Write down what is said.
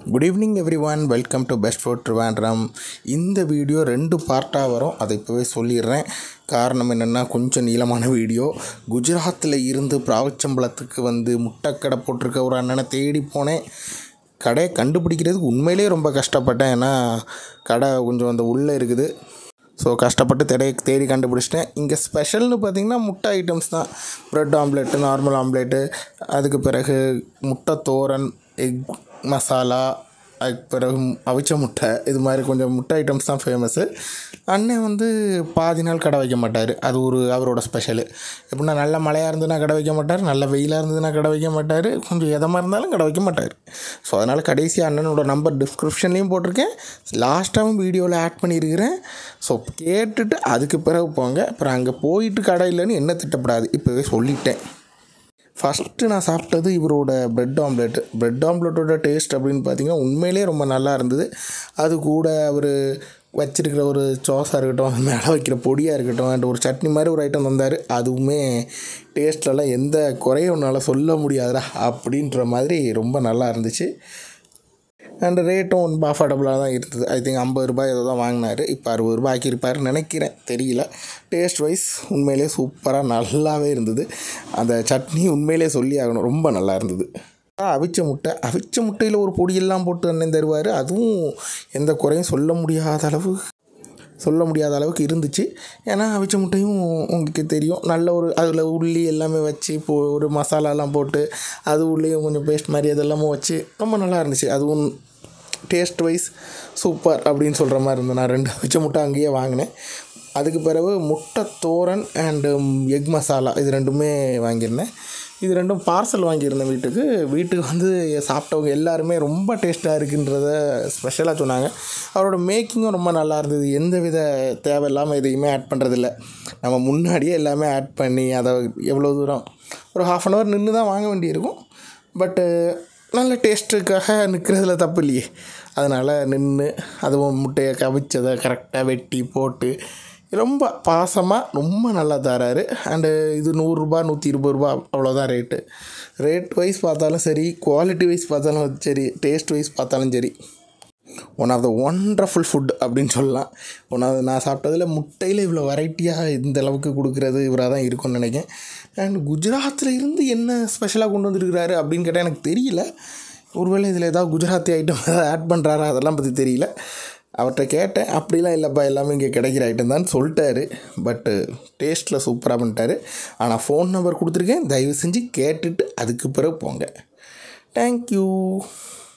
good evening everyone welcome to best food Trivandrum இந்த video ரெண்டு பார்ட்டாக வரும் அதை இப்போவே சொல்லிடுறேன் காரணம் என்னென்னா கொஞ்சம் நீளமான வீடியோ குஜராத்தில் இருந்து பிராவச்சம்பளத்துக்கு வந்து முட்டைக்கடை போட்டிருக்க ஒரு அண்ணனை தேடி போனேன் கடையை கண்டுபிடிக்கிறதுக்கு உண்மையிலேயே ரொம்ப கஷ்டப்பட்டேன் ஏன்னா கடை கொஞ்சம் அந்த உள்ளே இருக்குது ஸோ கஷ்டப்பட்டு தேடி தேடி கண்டுபிடிச்சிட்டேன் இங்கே ஸ்பெஷல்னு பார்த்தீங்கன்னா முட்டை ஐட்டம்ஸ் தான் ப்ரெட் ஆம்லேட்டு நார்மல் ஆம்லேட்டு அதுக்கு பிறகு முட்டை தோரன் எக் மசாலா அதுக்கு பிறகு அவிச்ச முட்டை இது மாதிரி கொஞ்சம் முட்டை ஐட்டம்ஸ் தான் ஃபேமஸ்ஸு அண்ணன் வந்து பாதி நாள் கடை வைக்க மாட்டார் அது ஒரு அவரோட ஸ்பெஷலு எப்படின்னா நல்ல மழையாக இருந்ததுன்னா கடை வைக்க மாட்டார் நல்ல வெயிலாக இருந்ததுன்னா கடை வைக்க மாட்டார் கொஞ்சம் எதமாக இருந்தாலும் கடை வைக்க மாட்டார் ஸோ அதனால் கடைசி அண்ணனோட நம்பர் டிஸ்கிரிப்ஷன்லேயும் போட்டிருக்கேன் லாஸ்ட்டாகவும் வீடியோவில் ஆட் பண்ணியிருக்கிறேன் ஸோ கேட்டுட்டு அதுக்கு பிறகு போங்க அப்புறம் அங்கே போயிட்டு கடை இல்லைன்னு என்ன திட்டப்படாது இப்போவே சொல்லிட்டேன் ஃபஸ்ட்டு நான் சாப்பிட்டது இவரோட பிரெட் ஆம்லெட் பிரெட் ஆம்லெட்டோட டேஸ்ட் அப்படின்னு பார்த்தீங்கன்னா உண்மையிலே ரொம்ப நல்லா இருந்தது அது கூட அவர் வச்சிருக்கிற ஒரு சோஸாக இருக்கட்டும் மேலே வைக்கிற பொடியாக இருக்கட்டும் அண்ட் ஒரு சட்னி மாதிரி ஒரு ஐட்டம் தந்தார் அதுவுமே டேஸ்ட்லலாம் எந்த குறையும் உன்னால் சொல்ல முடியாதுடா அப்படின்ற மாதிரி ரொம்ப நல்லா இருந்துச்சு அண்ட் ரேட்டும் ரொம்ப அஃபோர்டபுளாக தான் இருந்தது ஐ திங்க் ஐம்பது ரூபாய் ஏதோ தான் வாங்கினார் இப்போ அறுபது ரூபாய் ஆக்கியிருப்பாருன்னு நினைக்கிறேன் தெரியல டேஸ்ட் வைஸ் உண்மையிலே சூப்பராக நல்லாவே இருந்தது அந்த சட்னி உண்மையிலே சொல்லி ஆகணும் ரொம்ப நல்லா இருந்தது அவிச்ச முட்டை அவிச்ச முட்டையில் ஒரு பொடியெல்லாம் போட்டு அண்ணன் தருவார் அதுவும் எந்த குறையும் சொல்ல முடியாத அளவு சொல்ல முடியாத அளவுக்கு இருந்துச்சு ஏன்னா அவிச்ச முட்டையும் உங்களுக்கு தெரியும் நல்ல ஒரு அதில் உள்ளி எல்லாமே வச்சு இப்போ ஒரு மசாலாலாம் போட்டு அது உள்ளேயும் கொஞ்சம் பேஸ்ட் மாதிரி அதெல்லாமும் வச்சு ரொம்ப நல்லா இருந்துச்சு அதுவும் டேஸ்ட் வைஸ் சூப்பர் அப்படின்னு சொல்கிற மாதிரி இருந்தது நான் ரெண்டு அவிச்ச முட்டை அங்கேயே வாங்கினேன் அதுக்கு பிறகு முட்டை தோரன் அண்டு எக் மசாலா இது ரெண்டுமே வாங்கியிருந்தேன் இது ரெண்டும் பார்சல் வாங்கியிருந்தேன் வீட்டுக்கு வீட்டுக்கு வந்து சாப்பிட்டவங்க எல்லாருமே ரொம்ப டேஸ்ட்டாக இருக்குன்றத ஸ்பெஷலாக சொன்னாங்க அவரோட மேக்கிங்கும் ரொம்ப நல்லா இருந்தது எந்த வித தேவையில்லாமல் எதையுமே ஆட் பண்ணுறதில்ல நம்ம முன்னாடியே எல்லாமே ஆட் பண்ணி அதை எவ்வளோ தூரம் ஒரு ஹாஃப் அன் ஹவர் நின்று தான் வாங்க வேண்டியிருக்கும் பட்டு நல்ல டேஸ்ட்டுக்காக நிற்கிறதுல தப்பு இல்லையே அதனால் நின்று அதுவும் முட்டையை கவிச்சதை கரெக்டாக வெட்டி போட்டு ரொம்ப பாசமாக ரொம்ப நல்லா தராரு அண்டு இது நூறுரூபா நூற்றி இருபது ரூபா அவ்வளோதான் ரேட்டு ரேட் வைஸ் பார்த்தாலும் சரி குவாலிட்டி வைஸ் பார்த்தாலும் சரி டேஸ்ட் வைஸ் பார்த்தாலும் சரி one of the wonderful food அப்படின்னு சொல்லலாம் ஒன்றாவது நான் சாப்பிட்டதில் முட்டையில் இவ்வளோ வெரைட்டியாக இந்த அளவுக்கு கொடுக்குறது இவராக தான் இருக்கும்னு நினைக்கிறேன் அண்ட் குஜராத்தில் இருந்து என்ன ஸ்பெஷலாக கொண்டு வந்திருக்கிறாரு அப்படின்னு கேட்டால் எனக்கு தெரியல ஒருவேளை இதில் ஏதாவது குஜராத்தி ஐட்டம் ஏதாவது ஆட் பண்ணுறாரா அதெல்லாம் பற்றி தெரியல அவர்கிட்ட கேட்டேன் அப்படிலாம் இல்லைப்பா எல்லாமே இங்கே கிடைக்கிற ஐட்டம் தான் சொல்லிட்டாரு பட்டு டேஸ்ட்டில் சூப்பராக பண்ணிட்டாரு ஆனால் ஃபோன் நம்பர் கொடுத்துருக்கேன் தயவு செஞ்சு கேட்டுட்டு அதுக்கு பிறகு போங்க தேங்க்யூ